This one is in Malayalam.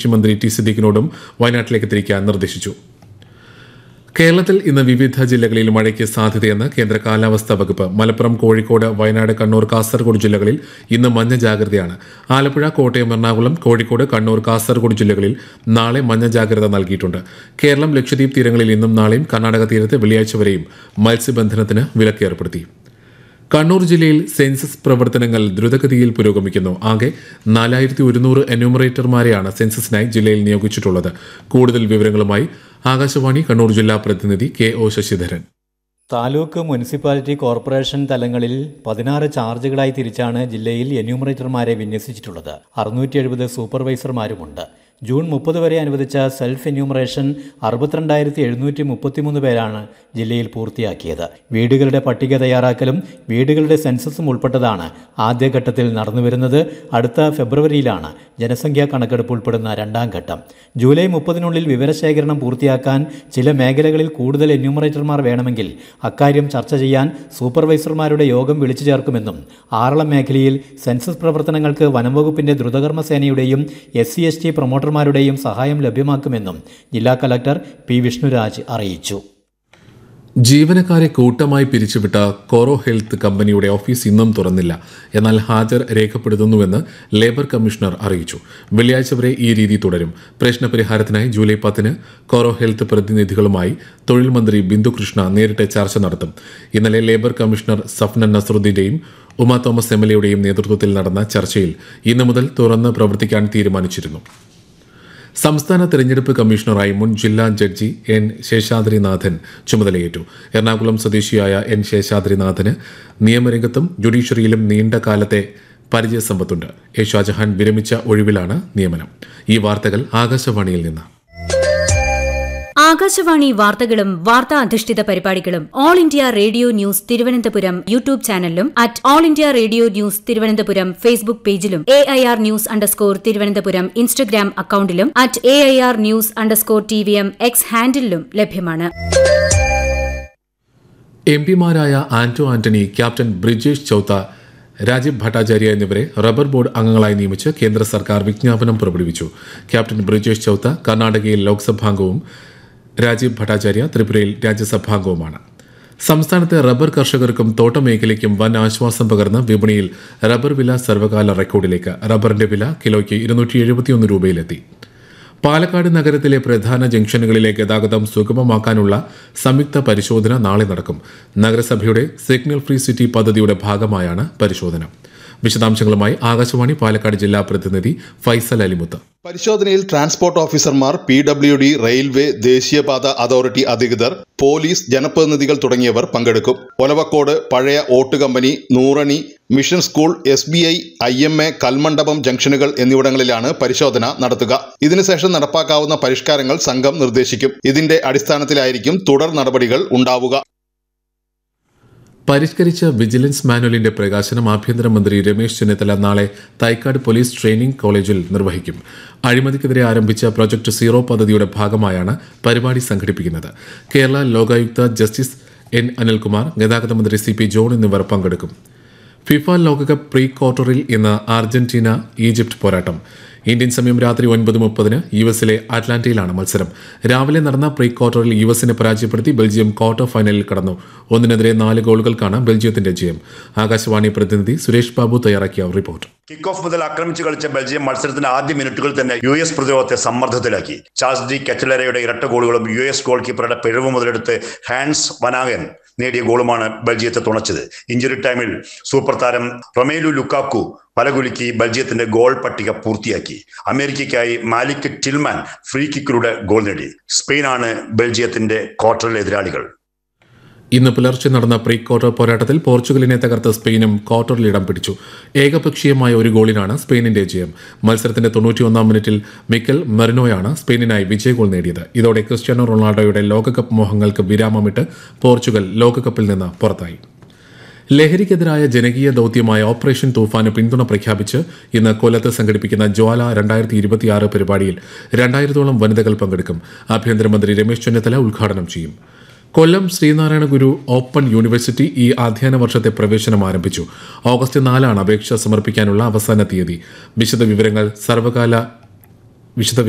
ഭിന്നശേഷി മന്ത്രി ടി സിദ്ദീഖിനോടും വയനാട്ടിലേക്ക് തിരിക്കാൻ നിർദ്ദേശിച്ചു കേരളത്തിൽ ഇന്ന് വിവിധ ജില്ലകളിൽ മഴയ്ക്ക് സാധ്യതയെന്ന് കേന്ദ്ര കാലാവസ്ഥാ വകുപ്പ് മലപ്പുറം കോഴിക്കോട് വയനാട് കണ്ണൂർ കാസർഗോഡ് ജില്ലകളിൽ ഇന്ന് മഞ്ഞ ജാഗ്രതയാണ് ആലപ്പുഴ കോട്ടയം എറണാകുളം കോഴിക്കോട് കണ്ണൂർ കാസർഗോഡ് ജില്ലകളിൽ നാളെ മഞ്ഞ ജാഗ്രത നൽകിയിട്ടുണ്ട് കേരളം ലക്ഷദ്വീപ് തീരങ്ങളിൽ ഇന്നും നാളെയും കർണാടക തീരത്ത് വെള്ളിയാഴ്ച വരെയും മത്സ്യബന്ധനത്തിന് വിലക്ക് ഏർപ്പെടുത്തി കണ്ണൂർ ജില്ലയിൽ സെൻസസ് പ്രവർത്തനങ്ങൾ ദ്രുതഗതിയിൽ പുരോഗമിക്കുന്നു ആകെ നാലായിരത്തി ഒരുന്നൂറ് എന്യൂമറേറ്റർമാരെയാണ് സെൻസസിനായി ജില്ലയിൽ നിയോഗിച്ചിട്ടുള്ളത് കൂടുതൽ വിവരങ്ങളുമായി ആകാശവാണി കണ്ണൂർ ജില്ലാ പ്രതിനിധി K O Sasidharan taluk municipality corporation തലങ്ങളിൽ പതിനാറ് ചാർജുകളായി തിരിച്ചാണ് ജില്ലയിൽ എന്യൂമറേറ്റർമാരെ വിന്യസിച്ചിട്ടുള്ളത് അറുന്നൂറ്റി എഴുപത് സൂപ്പർവൈസർമാരുമുണ്ട് ജൂൺ മുപ്പത് വരെ അനുവദിച്ച സെൽഫ് എന്യൂമറേഷൻ അറുപത്തിരണ്ടായിരത്തി എഴുന്നൂറ്റി മുപ്പത്തിമൂന്ന് പേരാണ് ജില്ലയിൽ പൂർത്തിയാക്കിയത് വീടുകളുടെ പട്ടിക തയ്യാറാക്കലും വീടുകളുടെ സെൻസസും ഉൾപ്പെട്ടതാണ് ആദ്യഘട്ടത്തിൽ നടന്നുവരുന്നത് അടുത്ത ഫെബ്രുവരിയിലാണ് ജനസംഖ്യാ കണക്കെടുപ്പ് ഉൾപ്പെടുന്ന രണ്ടാം ഘട്ടം ജൂലൈ മുപ്പതിനുള്ളിൽ വിവരശേഖരണം പൂർത്തിയാക്കാൻ ചില മേഖലകളിൽ കൂടുതൽ എന്യൂമറേറ്റർമാർ വേണമെങ്കിൽ അക്കാര്യം ചർച്ച ചെയ്യാൻ സൂപ്പർവൈസർമാരുടെ യോഗം വിളിച്ചു ചേർക്കുമെന്നും ആറളം മേഖലയിൽ സെൻസസ് പ്രവർത്തനങ്ങൾക്ക് വനംവകുപ്പിന്റെ ദ്രുതകർമ്മ സേനയുടെയും എസ് സി എസ് ടി പ്രൊമോട്ടർമാരുടെയും സഹായം ലഭ്യമാക്കുമെന്നും ജില്ലാ കലക്ടർ പി വിഷ്ണുരാജ് അറിയിച്ചു ജീവനക്കാരെ കൂട്ടമായി പിരിച്ചുവിട്ട കോറോ ഹെൽത്ത് കമ്പനിയുടെ ഓഫീസ് ഇന്നും തുറന്നില്ല എന്നാൽ ഹാജർ രേഖപ്പെടുത്തുന്നുവെന്ന് ലേബർ കമ്മീഷണർ അറിയിച്ചു വെള്ളിയാഴ്ച വരെ ഈ രീതി തുടരും പ്രശ്നപരിഹാരത്തിനായി ജൂലൈ പത്തിന് കോറോ ഹെൽത്ത് പ്രതിനിധികളുമായി തൊഴിൽ മന്ത്രി ബിന്ദു കൃഷ്ണ നേരിട്ട് ചർച്ച നടത്തും ഇന്നലെ ലേബർ കമ്മീഷണർ സഫ്നൻ നസറുദ്ദീന്റെയും ഉമ തോമസ് എം എൽ എയുടെയും നേതൃത്വത്തിൽ നടന്ന ചർച്ചയിൽ ഇന്നു മുതൽ തുറന്ന് പ്രവർത്തിക്കാൻ തീരുമാനിച്ചിരുന്നു സംസ്ഥാന തെരഞ്ഞെടുപ്പ് കമ്മീഷണറായി മുൻ ജില്ലാ ജഡ്ജി എൻ ശേഷാദ്രിനാഥൻ ചുമതലയേറ്റു എറണാകുളം സ്വദേശിയായ എൻ ശേഷാദ്രിനാഥന് നിയമരംഗത്തും ജുഡീഷ്യറിയിലും നീണ്ട കാലത്തെ പരിചയസമ്പത്തുണ്ട് എ ഷാജഹാൻ വിരമിച്ച ഒഴിവിലാണ് നിയമനം ഈ വാർത്തകൾ ആകാശവാണിയിൽ നിന്ന് ആകാശവാണി വാർത്തകളും വാർത്താ അധിഷ്ഠിത പരിപാടികളും all India radio news Thiruvananthapuram YouTube ചാനലിലും at all India radio news Thiruvananthapuram Facebook പേജിലും A I R news underscore Thiruvananthapuram Instagram അക്കൌണ്ടിലും at A I R news underscore T V M X ഹാൻഡിലും ലഭ്യമാണ് എം പിമാരായ ആന്റോ ആന്റണി ക്യാപ്റ്റൻ ബ്രിജേഷ് ചൌത്ത രാജീവ് ഭട്ടാചാര്യ എന്നിവരെ റബ്ബർ ബോർഡ് അംഗങ്ങളായി നിയമിച്ച് കേന്ദ്ര സർക്കാർ വിജ്ഞാപനം പുറപ്പെടുവിച്ചു ക്യാപ്റ്റൻ ബ്രിജേഷ് ചൌത്ത കർണാടകയിൽ ലോക്സഭാംഗവും രാജീവ് ഭട്ടാചാര്യ ത്രിപുരയിൽ രാജ്യസഭാംഗവുമാണ് സംസ്ഥാനത്തെ റബ്ബർ കർഷകർക്കും തോട്ടമേഖലയ്ക്കും വൻ ആശ്വാസം പകർന്ന് വിപണിയിൽ റബ്ബർ വില സർവകാല റെക്കോർഡിലേക്ക് റബ്ബറിന്റെ വില കിലോയ്ക്ക് ഇരുന്നൂറ്റി എഴുപത്തിയൊന്ന് രൂപയിലെത്തി പാലക്കാട് നഗരത്തിലെ പ്രധാന ജംഗ്ഷനുകളിലെ ഗതാഗതം സുഗമമാക്കാനുള്ള സംയുക്ത പരിശോധന നാളെ നടക്കും നഗരസഭയുടെ സിഗ്നൽ ഫ്രീ സിറ്റി പദ്ധതിയുടെ ഭാഗമായാണ് പരിശോധന വിശദാംശങ്ങളുമായി ആകാശവാണി പാലക്കാട് ജില്ലാ പ്രതിനിധി ഫൈസൽ അലിമുത്ത് പരിശോധനയിൽ ട്രാൻസ്പോർട്ട് ഓഫീസർമാർ പി ഡബ്ല്യു ഡി റെയിൽവേ ദേശീയപാത അതോറിറ്റി അധികൃതർ പോലീസ് ജനപ്രതിനിധികൾ തുടങ്ങിയവർ പങ്കെടുക്കും ഒലവക്കോട് പഴയ ഓട്ട് company Nurani mission school S B I I M A Kalmandapam ജംഗ്ഷനുകൾ എന്നിവിടങ്ങളിലാണ് പരിശോധന നടത്തുക ഇതിനുശേഷം നടപ്പാക്കാവുന്ന പരിഷ്കാരങ്ങൾ സംഘം നിർദ്ദേശിക്കും ഇതിന്റെ അടിസ്ഥാനത്തിലായിരിക്കും തുടർ നടപടികൾ ഉണ്ടാവുക പരിഷ്കരിച്ച വിജിലൻസ് മാനുവലിന്റെ പ്രകാശനം ആഭ്യന്തരമന്ത്രി രമേശ് ചെന്നിത്തല നാളെ തൈക്കാട് പോലീസ് ട്രെയിനിംഗ് കോളേജിൽ നിർവഹിക്കും അഴിമതിക്കെതിരെ ആരംഭിച്ച പ്രൊജക്ട് സീറോ പദ്ധതിയുടെ ഭാഗമായാണ് പരിപാടി സംഘടിപ്പിക്കുന്നത് കേരള ലോകായുക്ത ജസ്റ്റിസ് എൻ അനിൽകുമാർ ഗതാഗത മന്ത്രി സി പി ജോൺ എന്നിവർ പങ്കെടുക്കും ഫിഫ ലോകകപ്പ് പ്രീ ക്വാർട്ടറിൽ ഇന്ന് അർജന്റീന ഈജിപ്ത് പോരാട്ടം ഇന്ത്യൻ സമയം രാത്രി ഒൻപത് മുപ്പതിന് യു എസിലെ അറ്റ്ലാന്റയിലാണ് മത്സരം രാവിലെ നടന്ന പ്രീ ക്വാർട്ടറിൽ യു എസിനെ പരാജയപ്പെടുത്തി ബെൽജിയം ക്വാർട്ടർ ഫൈനലിൽ കടന്നു ഒന്നിനെതിരെ നാല് ഗോളുകൾക്കാണ് ബെൽജിയത്തിന്റെ ജയം ആകാശവാണി പ്രതിനിധി സുരേഷ് ബാബു തയ്യാറാക്കിയ റിപ്പോർട്ട് കിക്ക് ഓഫ് മുതൽ ആക്രമിച്ചു കളിച്ച ബെൽജിയം മത്സരത്തിന്റെ ആദ്യ മിനിറ്റുകൾ തന്നെ യു എസ് പ്രതിരോധത്തെ സമ്മർദ്ദത്തിലാക്കി ചാൾസ് ഡി കെറ്റലറയുടെ ഇരട്ട ഗോളുകളും യു എസ് ഗോൾ കീപ്പറുടെ പിഴവ് മുതലെടുത്ത് ഹാൻസ് വനാഗൻ നേടിയ ഗോളുമാണ് ബെൽജിയത്തെ തുണച്ചത് ഇഞ്ചുറി ടൈമിൽ സൂപ്പർ താരം റൊമേലു ലുക്കാക്കു പലകുലുക്കി ബെൽജിയത്തിന്റെ ഗോൾ പട്ടിക പൂർത്തിയാക്കി അമേരിക്കയ്ക്കായി മാലിക് ടിൽമാൻ ഫ്രീ കിക്കിലൂടെ ഗോൾ നേടി സ്പെയിനാണ് ബെൽജിയത്തിന്റെ ക്വാർട്ടറിലെ എതിരാളികൾ ഇന്ന് പുലർച്ചെ നടന്ന പ്രീ ക്വാർട്ടർ പോരാട്ടത്തിൽ പോർച്ചുഗലിനെ തകർത്ത സ്പെയിനും ക്വാർട്ടറിൽ ഇടം പിടിച്ചു ഏകപക്ഷീയമായ ഒരു ഗോളിനാണ് സ്പെയിനിന്റെ ജയം മത്സരത്തിന്റെ തൊണ്ണൂറ്റിയൊന്നാം മിനിറ്റിൽ മിക്കൽ മെറിനോയാണ് സ്പെയിനിനായി വിജയ ഗോൾ നേടിയത് ഇതോടെ ക്രിസ്ത്യാനോ റൊണാൾഡോയുടെ ലോകകപ്പ് മോഹങ്ങൾക്ക് വിരാമമിട്ട് പോർച്ചുഗൽ ലോകകപ്പിൽ നിന്ന് പുറത്തായി ലഹരിക്കെതിരായ ജനകീയ ദൌത്യമായ ഓപ്പറേഷൻ തൂഫാന് പിന്തുണ പ്രഖ്യാപിച്ച് ഇന്ന് കൊല്ലത്ത് സംഘടിപ്പിക്കുന്ന ജ്വാല രണ്ടായിരത്തി ഇരുപത്തിയാറ് പരിപാടിയിൽ രണ്ടായിരത്തോളം വനിതകൾ പങ്കെടുക്കും ആഭ്യന്തരമന്ത്രി രമേശ് ചെന്നിത്തല ഉദ്ഘാടനം ചെയ്യും കൊല്ലം ശ്രീനാരായണ ഗുരു ഓപ്പൺ യൂണിവേഴ്സിറ്റി ഈ അധ്യയന വർഷത്തെ പ്രവേശനം ആരംഭിച്ചു ഓഗസ്റ്റ് നാലാണ് അപേക്ഷ സമർപ്പിക്കാനുള്ള അവസാന തീയതി വിശദ വിവരങ്ങൾ സർവകാല വിശദ